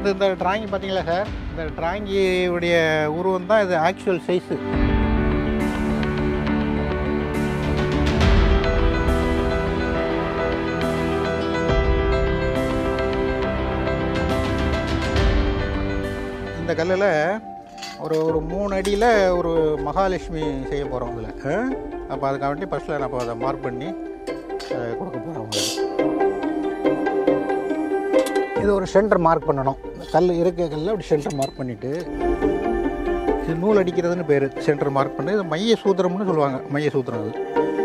வந்து இந்த டிராயிங் பார்த்தீங்களா சார் இந்த டிராயிங்குடைய உருவம் தான் இது ஆக்சுவல் சைஸு இந்த கல்லில் ஒரு ஒரு மூணு அடியில் ஒரு மகாலட்சுமி செய்ய போகிறோம் இதில் அப்போ அதுக்காக வேண்டி ஃபஸ்ட்டில் நான் அதை மார்க் பண்ணி அஹ், கொடுக்க போகிறோம் உங்களுக்கு இது ஒரு சென்டர் மார்க் பண்ணணும் கல் இருக்க கல்லில் அப்படி சென்டர் மார்க் பண்ணிவிட்டு இது நூல் அடிக்கிறதுன்னு பேர் சென்டர் மார்க் பண்ணி இது மைய சூத்திரம்னு சொல்லுவாங்க மைய சூத்திரம் அது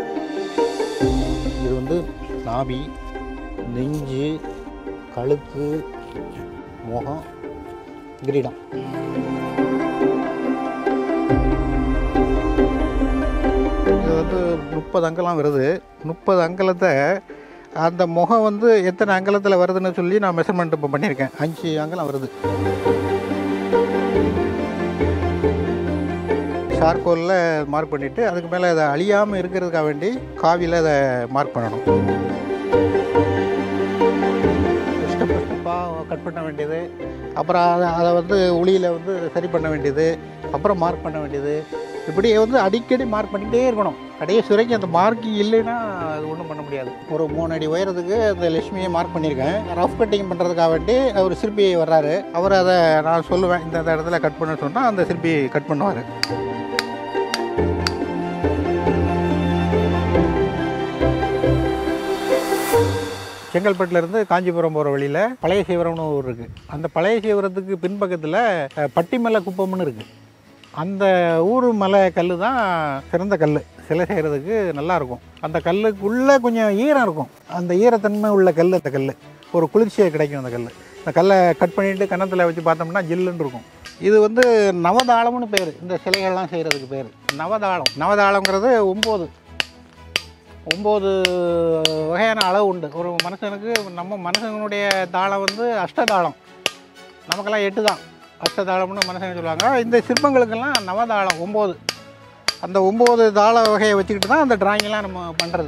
இது வந்து நாபி நெஞ்சு கழுத்து முகம் கிரீடம் இது வந்து முப்பது அங்கலம் வருது முப்பது அங்கலத்தை அந்த முகம் வந்து எத்தனை அங்கலத்தில் வருதுன்னு சொல்லி நான் மெஷர்மெண்ட் இப்போ பண்ணியிருக்கேன் அஞ்சு அங்கலம் வருது ஷார்கோலில் மார்க் பண்ணிவிட்டு அதுக்கு மேலே அதை அழியாமல் இருக்கிறதுக்காக வேண்டி காவியில் அதை மார்க் பண்ணணும் ஸ்டெப் ஸ்டெப்பாக கட் பண்ண வேண்டியது அப்புறம் அதை அதை வந்து உளியில் வந்து சரி பண்ண வேண்டியது அப்புறம் மார்க் பண்ண வேண்டியது இப்படி வந்து அடிக்கடி மார்க் பண்ணிக்கிட்டே இருக்கணும் கடைசி வரைக்கும் அந்த மார்க்கிங் இல்லைன்னா அது ஒன்றும் பண்ண முடியாது ஒரு மூணு அடி உயரத்துக்கு அந்த லட்சுமியை மார்க் பண்ணியிருக்கேன் ரஃப் கட்டிங் பண்ணுறதுக்காக வேண்டி ஒரு சிற்பி வர்றாரு அவர் அதை நான் சொல்லுவேன் இந்த இந்த இடத்துல கட் பண்ண சொன்னால் அந்த சிற்பி கட் பண்ணுவார் செங்கல்பட்டுல இருந்து காஞ்சிபுரம் போகிற வழியில் பழைய சீவரம்னு ஊர் இருக்குது அந்த பழைய சீவரத்துக்கு பின்பக்கத்தில் அஹ், பட்டிமலை குப்பம்னு இருக்குது அந்த ஊர் மலை கல் தான் சிறந்த கல் சிலை செய்கிறதுக்கு நல்லா இருக்கும் அந்த கல்லுக்குள்ளே கொஞ்சம் ஈரம் இருக்கும் அந்த ஈரத்தன்மை உள்ள கல் அந்த கல் ஒரு குளிர்ச்சியை கிடைக்கும் அந்த கல் இந்த கல்லை கட் பண்ணிட்டு கன்னத்தில் வச்சு பார்த்தோம்னா ஜில்லுன்னு இருக்கும் இது வந்து நவதாளம்னு பேர் இந்த சிலைகள்லாம் செய்கிறதுக்கு பேர் நவதாளம் நவதாளங்கிறது ஒம்பது ஒம்பது வகையான அளவு உண்டு ஒரு மனுஷனுக்கு நம்ம மனுஷனுடைய தாளம் வந்து அஷ்டதாளம் நமக்கெல்லாம் எட்டு தான் அஷ்டதாளம்னு மனுஷங்க சொல்லுவாங்க இந்த சிற்பங்களுக்கெல்லாம் நவதாளம் ஒம்பது அந்த ஒம்பது தாள வகையை வச்சுக்கிட்டு தான் அந்த டிராயிங்லாம் நம்ம பண்ணுறது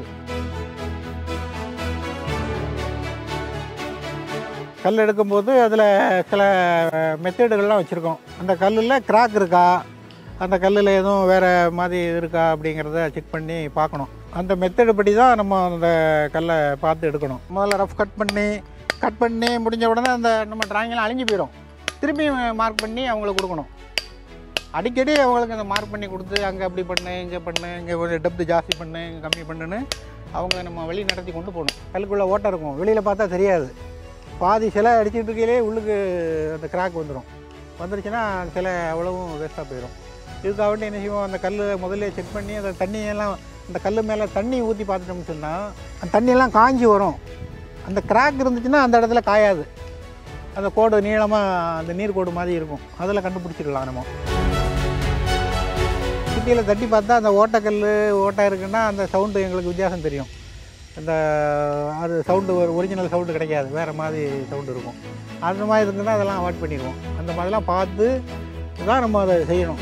கல் எடுக்கும்போது அதில் சில மெத்தேடுகள்லாம் வச்சுருக்கோம் அந்த கல்லில் கிராக் இருக்கா அந்த கல்லில் எதுவும் வேறு மாதிரி இருக்கா அப்படிங்கிறத செக் பண்ணி பார்க்கணும் அந்த மெத்தடு படி தான் நம்ம அந்த கல்லை பார்த்து எடுக்கணும் முதல்ல ரஃப் கட் பண்ணி கட் பண்ணி முடிஞ்ச உடனே அந்த நம்ம டிராயிங்லாம் அழிஞ்சு போயிடும் திருப்பி மார்க் பண்ணி அவங்களுக்கு கொடுக்கணும் அடிக்கடி அவங்களுக்கு அந்த மார்க் பண்ணி கொடுத்து அங்கே அப்படி பண்ணு இங்கே பண்ணு இங்கே கொஞ்சம் டெப்த்து ஜாஸ்தி பண்ணு இங்கே கம்மி பண்ணுன்னு அவங்க நம்ம வழி நடத்தி கொண்டு போகணும் கல்லுக்குள்ளே ஓட்டை இருக்கும் வெளியில் பார்த்தா தெரியாது பாதி சிலை அடிச்சுட்டு இருக்கையிலே உள்ளுக்கு அந்த கிராக் வந்துடும் வந்துருச்சுன்னா சிலை அவ்வளவும் வேஸ்ட்டாக போயிடும் இதுக்காக வேண்டி என்ன செய்வோம் அந்த கல் முதல்ல செக் பண்ணி அந்த தண்ணியெல்லாம் அந்த கல் மேலே தண்ணி ஊற்றி பார்த்துட்டோம்னு சொன்னால் அந்த தண்ணியெல்லாம் காஞ்சி வரும் அந்த கிராக் இருந்துச்சுன்னா அந்த இடத்துல காயாது அந்த கோடு நீளமாக அந்த நீர் கோடு மாதிரி இருக்கும் அதில் கண்டுபிடிச்சிடலாம் நம்ம சிட்டியில் தட்டி பார்த்தா அந்த ஓட்டக்கல் ஓட்டை இருக்குன்னா அந்த சவுண்டு எங்களுக்கு வித்தியாசம் தெரியும் அந்த அது சவுண்டு ஒரு ஒரிஜினல் சவுண்டு கிடைக்காது வேறு மாதிரி சவுண்டு இருக்கும் அந்த மாதிரி இருக்குன்னா அதெல்லாம் அவாய்ட் பண்ணிடுவோம் அந்த மாதிரிலாம் பார்த்து தான் நம்ம அதை செய்யணும்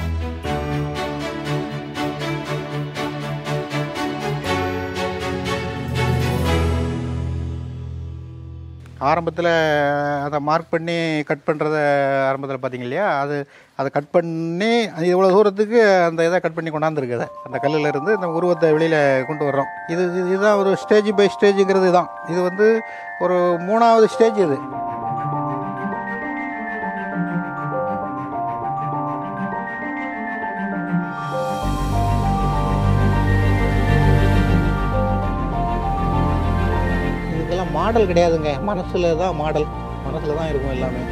ஆரம்பத்தில் அதை மார்க் பண்ணி கட் பண்ணுறத ஆரம்பத்தில் பார்த்தீங்க இல்லையா அது அதை கட் பண்ணி அது இவ்வளோ தூரத்துக்கு அந்த இதை கட் பண்ணி கொண்டாந்துருக்கு அதை அந்த கல்லில் இருந்து இந்த உருவத்தை வெளியில் கொண்டு வர்றோம் இது இது- இதுதான் ஒரு ஸ்டேஜ் பை ஸ்டேஜுங்கிறது தான் இது வந்து ஒரு மூணாவது ஸ்டேஜ் இது இதுக்கெல்லாம் மாடல் கிடையாதுங்க மனசில் தான் மாடல் மனசில் தான் இருக்கும் எல்லாமே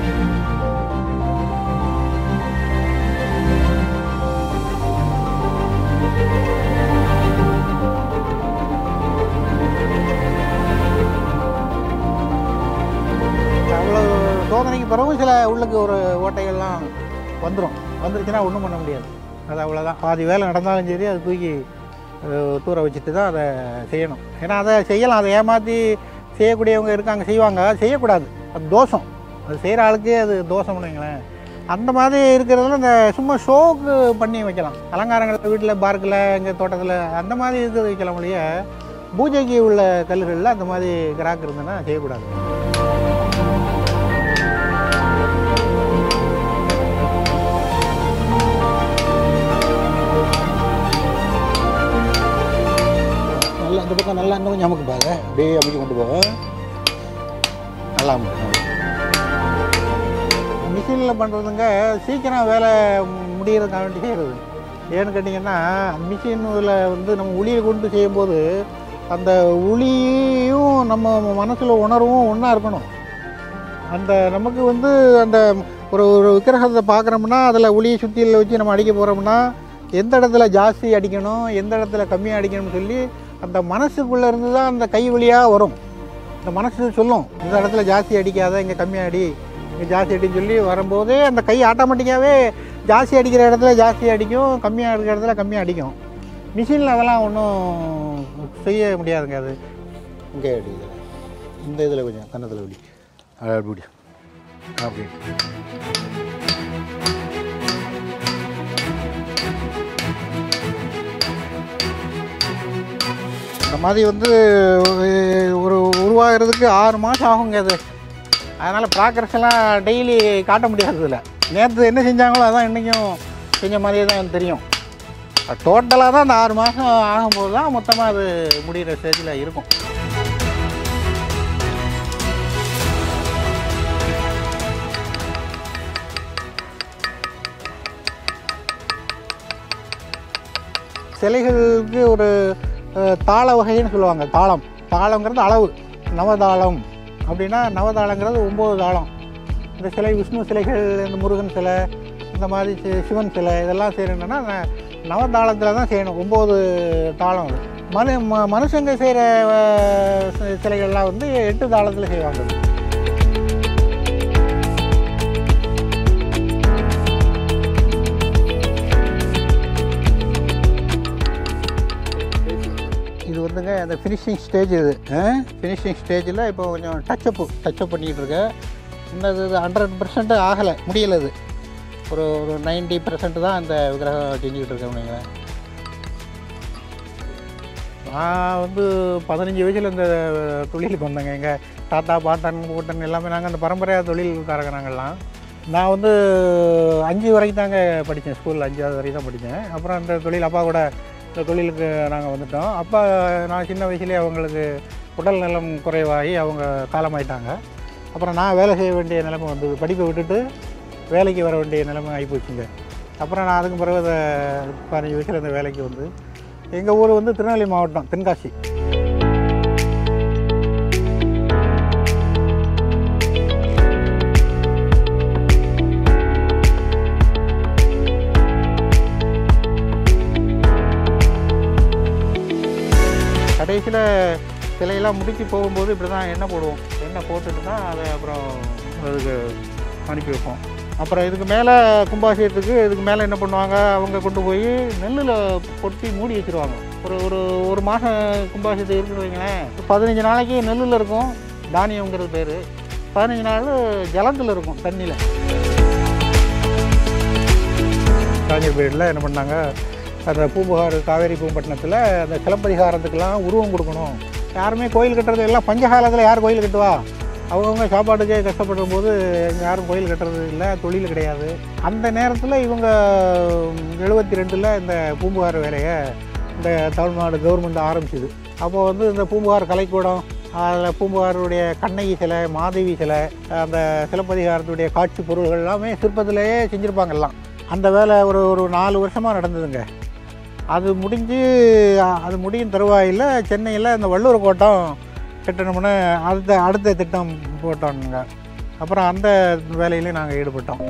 அவ்வளோ சோதனைக்கு பிறகும் சில உள்ளுக்கு ஒரு ஓட்டைகள்லாம் வந்துடும் வந்துருச்சுன்னா ஒன்றும் பண்ண முடியாது அது அவ்வளோதான் பாதி வேலை நடந்தாலும் சரி அது தூக்கி அஹ், தூர வச்சுட்டு தான் அதை செய்யணும் ஏன்னா அதை செய்யலாம் அதை ஏமாற்றி செய்யக்கூடியவங்க இருக்காங்க செய்வாங்க செய்யக்கூடாது அது தோஷம் அது செய்கிற ஆளுக்கே அது தோஷம்னு வைங்களேன் அந்த மாதிரி இருக்கிறதுல இந்த சும்மா ஷோக்கு பண்ணி வைக்கலாம் அலங்காரங்கள் வீட்டில் பார்க்கில் எங்கள் தோட்டத்தில் அந்த மாதிரி இருக்கிறது வைக்கலாம் ஒழிய பூஜைக்கு உள்ள கல்லுகளில் அந்த மாதிரி கிராக் இருந்ததுன்னா செய்யக்கூடாது இந்த பக்கம் நல்லா இன்னும் கொஞ்சம் அமுக்கு பாரு அப்படியே அமைக்க கொண்டு போகும் நல்லா அமுக்கு மிஷினில் பண்ணுறதுங்க சீக்கிரம் வேலை முடியறதுக்காக வேண்டி செய்கிறது ஏன்னு கேட்டிங்கன்னா மிஷினில் வந்து நம்ம உளியை கொண்டு செய்யும்போது அந்த உளியும் நம்ம மனசில் உணர்வும் ஒன்றா இருக்கணும் அந்த நமக்கு வந்து அந்த ஒரு ஒரு விக்கிரகத்தை பார்க்குறோம்னா அதில் உளியை சுற்றியில் வச்சு நம்ம அடிக்க போகிறோம்னா எந்த இடத்துல ஜாஸ்தி அடிக்கணும் எந்த இடத்துல கம்மியாக அடிக்கணும்னு சொல்லி அந்த மனசுக்குள்ளே இருந்து தான் அந்த கை வழியாக வரும் இந்த மனசு சொல்லும் இந்த இடத்துல ஜாஸ்தி அடிக்காத இங்கே கம்மியாக அடி இங்கே ஜாஸ்தி அடின்னு சொல்லி வரும்போதே அந்த கை ஆட்டோமேட்டிக்காகவே ஜாஸ்தி அடிக்கிற இடத்துல ஜாஸ்தி அடிக்கும் கம்மியாக இருக்கிற இடத்துல கம்மியாக அடிக்கும் மிஷினில் அதெல்லாம் ஒன்றும் செய்ய முடியாதுங்க அது இங்கே அடி இதுல. இந்த இதில் கொஞ்சம் கன்னத்தில் வலி அப்படி அப்படி இந்த மாதிரி வந்து ஒரு உருவாகிறதுக்கு ஆறு மாதம் ஆகுங்க அது அதனால் ப்ராக்ரஸ் எல்லாம் டெய்லி காட்ட முடியாது இதில் நேற்று என்ன செஞ்சாங்களோ அதான் இன்றைக்கும் செஞ்ச மாதிரியே தான் எனக்கு தெரியும் டோட்டலாக தான் அந்த ஆறு மாதம் ஆகும்போது தான் மொத்தமாக அது முடிகிற ஸ்டேஜில் இருக்கும் சிலைகளுக்கு ஒரு அஹ், தாள வகைன்னு சொல்லுவாங்க தாளம் தாளங்கிறது அளவு நவதாளம் அப்படின்னா நவதாளங்கிறது ஒம்பது தாளம் இந்த சிலை விஷ்ணு சிலைகள் இந்த முருகன் சிலை இந்த மாதிரி சி- சிவன் சிலை இதெல்லாம் செய்யணுன்னா ந- நவதாளத்தில் தான் செய்யணும் ஒம்பது தாளம் அது மனு ம மனுஷங்க செய்கிற சிலைகள்லாம் வந்து எட்டு தாளத்தில் செய்வாங்க அது. இது வந்துங்க அந்த ஃபினிஷிங் ஸ்டேஜ் இது ஃபினிஷிங் ஸ்டேஜில் இப்போ கொஞ்சம் டச்சப்பு டச்சப் பண்ணிகிட்டு இருக்கேன் இன்னும் இது ஹண்ட்ரட் பர்சன்ட் ஆகலை முடியலை இது ஒரு ஒரு நைன்டி பர்சன்ட் தான் அந்த விக்கிரகம் செஞ்சுக்கிட்டு இருக்கேன் வைங்களேன் நான் வந்து பதினஞ்சு வயசில் இந்த தொழிலுக்கு வந்தேங்க எங்கள் தாத்தா பாட்டன் கூட்டன் எல்லாமே நாங்கள் அந்த பரம்பரையாக தொழில்காரங்க நாங்கள்லாம் நான் வந்து அஞ்சு வரைக்கும் தாங்க படித்தேன் ஸ்கூலில் அஞ்சாவது வரைக்கும் தான் படித்தேன் அப்புறம் இந்த தொழில் அப்பா கூட இந்த தொழிலுக்கு நாங்கள் வந்துட்டோம் அப்பா நான் சின்ன வயசுலேயே அவங்களுக்கு உடல் நலம் குறைவாகி அவங்க காலமாயிட்டாங்க அப்புறம் நான் வேலை செய்ய வேண்டிய நிலைமை வந்தது படிப்பை விட்டுட்டு வேலைக்கு வர வேண்டிய நிலைமை ஆகிப்போச்சுங்க அப்புறம் நான் அதுக்கு பிறகு அதை பதினஞ்சு வயசில் இந்த வேலைக்கு வந்து எங்கள் ஊர் வந்து திருநெல்வேலி மாவட்டம் தென்காசி கடைசியில் சிலையெல்லாம் முடிச்சு போகும்போது இப்படி தான் எண்ணெய் போடுவோம் எண்ணெய் போட்டுட்டு தான் அதை அப்புறம் அதுக்கு அனுப்பி வைப்போம் அப்புறம் இதுக்கு மேலே கும்பாபிஷேகத்துக்கு இதுக்கு மேலே என்ன பண்ணுவாங்க அவங்க கொண்டு போய் நெல்லில் கொட்டி மூடி வச்சுருவாங்க ஒரு ஒரு ஒரு மாதம் கும்பாபிஷேகத்துக்கு இருக்குன்னு வைங்களேன் பதினஞ்சு நாளைக்கு நெல்லில் இருக்கும் தானியங்கிறது பேர் பதினஞ்சு நாள் ஜலத்தில் இருக்கும் தண்ணியில் காஞ்சர் பீரியடில் என்ன பண்ணாங்க அந்த பூம்புகார் காவேரி பூம்பட்டினத்தில் அந்த சிலப்பதிகாரத்துக்கெல்லாம் உருவம் கொடுக்கணும் யாருமே கோயில் கட்டுறது எல்லாம் பஞ்சகாலத்தில் யார் கோயில் கட்டுவா அவங்கவுங்க சாப்பாட்டுக்கே கஷ்டப்படும் போது யாரும் கோயில் கட்டுறது இல்லை தொழில் கிடையாது அந்த நேரத்தில் இவங்க எழுபத்தி ரெண்டில் இந்த பூம்புகார் வேலையை இந்த தமிழ்நாடு கவர்மெண்ட் ஆரம்பிச்சுது அப்போ வந்து இந்த பூம்புகார் கலைக்கூடம் அதில் பூம்புகாருடைய கண்ணகி சிலை மாதவி சிலை அந்த சிலப்பதிகாரத்துடைய காட்சி பொருள்கள் எல்லாமே சிற்பத்திலேயே செஞ்சுருப்பாங்க எல்லாம் அந்த வேலை ஒரு ஒரு நாலு வருஷமாக நடந்ததுங்க அது முடிஞ்சு அ- அது முடியும் தருவாயில் சென்னையில் இந்த வள்ளூர் கோட்டம் கட்டணும்னு அடுத்த அடுத்த திட்டம் போட்டோங்க அப்புறம் அந்த வேலையிலையும் நாங்கள் ஈடுபட்டோம்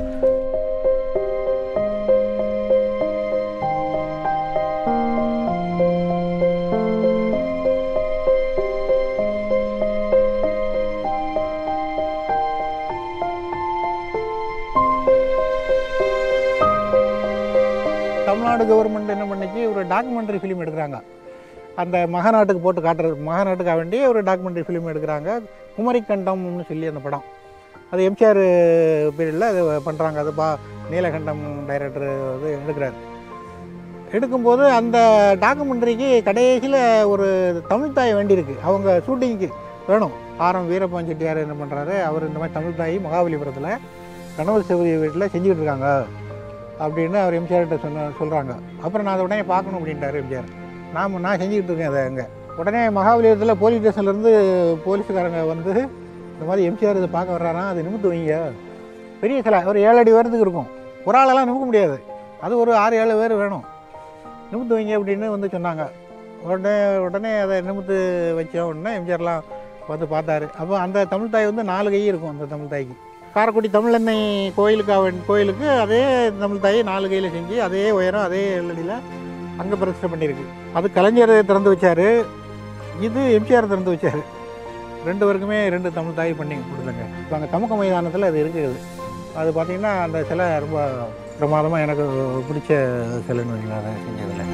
தமிழ்நாடு கவர்மெண்ட் என்ன பண்ணிச்சு ஒரு டாக்குமெண்ட்ரி ஃபிலிம் எடுக்கிறாங்க அந்த மகாநாட்டுக்கு போட்டு காட்டுறது மகாநாட்டுக்காக வேண்டி ஒரு டாக்குமெண்ட்ரி ஃபிலிம் எடுக்கிறாங்க குமரிக்கண்டம்னு சொல்லி அந்த படம் அது எம்ஜிஆர் பீரியடில் அது பண்ணுறாங்க அது பா நீலகண்டம் டைரக்டர் வந்து எடுக்கிறாரு எடுக்கும்போது அந்த டாக்குமெண்ட்ரிக்கு கடைசியில் ஒரு தமிழ் தாய் வேண்டியிருக்கு அவங்க ஷூட்டிங்க்கு வேணும் ஆரம் வீரப்பன் செட்டியார் என்ன பண்ணுறாரு அவர் இந்த மாதிரி தமிழ் தாய் மகாபலிபுரத்தில் கணவர் சிவதி வீட்டில் செஞ்சுக்கிட்டு இருக்காங்க அப்படின்னு அவர் எம்ஜிஆர்கிட்ட சொன்ன சொல்கிறாங்க அப்புறம் நான் அதை உடனே பார்க்கணும் அப்படின்ட்டார் எம்ஜிஆர் நான் நான் செஞ்சுக்கிட்டு இருக்கேன் அதை அங்கே உடனே மகாபலிபுரத்தில் போலீஸ் ஸ்டேஷன்லேருந்து போலீஸுக்காரங்க வந்து இந்த மாதிரி எம்ஜிஆர் இதை பார்க்க வர்றாராம் அது நிமித்து வைங்க பெரிய சிலை ஒரு ஏழு அடி உயரத்துக்கு இருக்கும் ஒரு ஆளெல்லாம் நிமிக்க முடியாது அது ஒரு ஆறு ஏழு பேர் வேணும் நிமித்து வைங்க அப்படின்னு வந்து சொன்னாங்க உடனே உடனே அதை நிமித்து வச்ச உடனே எம்ஜிஆர்லாம் வந்து பார்த்தாரு அப்போ அந்த தமிழ் தாய் வந்து நாலு கை இருக்கும் அந்த தமிழ் தாய்க்கு காரைக்குடி தமிழெண்ணெய் கோயிலுக்கு அவன் கோயிலுக்கு அதே தமிழ் தாயை நாலு கையில் செஞ்சு அதே உயரம் அதே எல்லடியில் அங்கே பிரதிஷ்டை பண்ணியிருக்கு அது கலைஞர் திறந்து வச்சார் இது எம்ஜிஆர் திறந்து வச்சார் ரெண்டு பேருக்குமே ரெண்டு தமிழ் தாய் பண்ணி கொடுத்தாங்க இப்போ அங்கே தமுக்க மைதானத்தில் அது இருக்குது அது பார்த்திங்கன்னா அந்த சிலை ரொம்ப பிரமாதமாக எனக்கு பிடிச்ச சிலைன்னு வைங்களேன் அதை செஞ்சதில்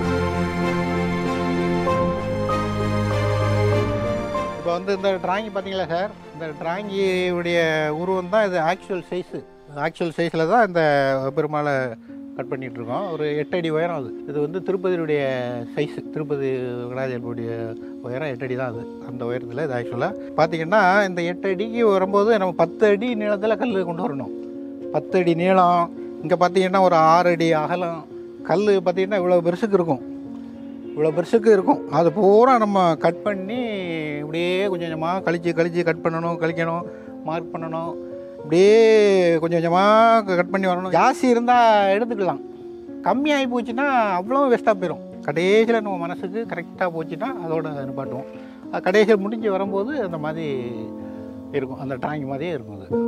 இப்போ வந்து இந்த டிராயிங் பார்த்தீங்களா சார் இந்த டிராயிங்குடைய உருவம் தான் இது ஆக்சுவல் சைஸு ஆக்சுவல் சைஸில் தான் இந்த பெருமாளை கட் பண்ணிட்டு இருக்கோம் ஒரு எட்டு அடி உயரம் அது இது வந்து திருப்பதியுடைய சைஸு திருப்பதி வெங்கடாஜலபதியுடைய உயரம் எட்டு அடி தான் அது அந்த உயரத்தில் இது ஆக்சுவலாக பார்த்தீங்கன்னா இந்த எட்டு அடிக்கு வரும்போது நம்ம பத்து அடி நீளத்தில் கல் கொண்டு வரணும் பத்து அடி நீளம் இங்கே பார்த்தீங்கன்னா ஒரு ஆறு அடி அகலம் கல் பார்த்தீங்கன்னா இவ்வளோ பெருசுக்கு இருக்கும் இவ்வளோ பெருசுக்கு இருக்கும் அது பூரா நம்ம கட் பண்ணி இப்படியே கொஞ்சம் கொஞ்சமாக கழிச்சு கழிச்சு கட் பண்ணணும் கழிக்கணும் மார்க் பண்ணணும் இப்படியே கொஞ்சம் கொஞ்சமாக கட் பண்ணி வரணும் ஜாஸ்தி இருந்தால் எடுத்துக்கலாம் கம்மியாகி போச்சுன்னா அவ்வளோ வேஸ்ட்டாக போயிடும் கடைசியில் நம்ம மனசுக்கு கரெக்டாக போச்சுன்னா அதோட நிப்பாட்டுவோம் அது கடைசியில் முடிஞ்சு வரும்போது அந்த மாதிரி இருக்கும் அந்த டிராயிங் மாதிரியே இருக்கும் அது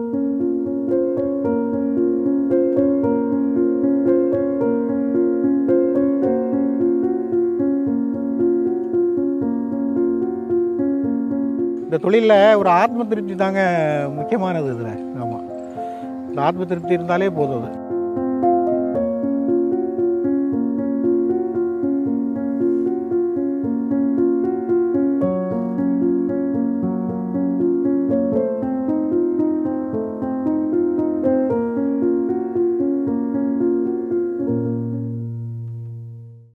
இந்த தொழிலில் ஒரு ஆத்ம திருப்தி தாங்க முக்கியமானது இதில் ஆமாம் இந்த ஆத்ம திருப்தி இருந்தாலே போதும் அது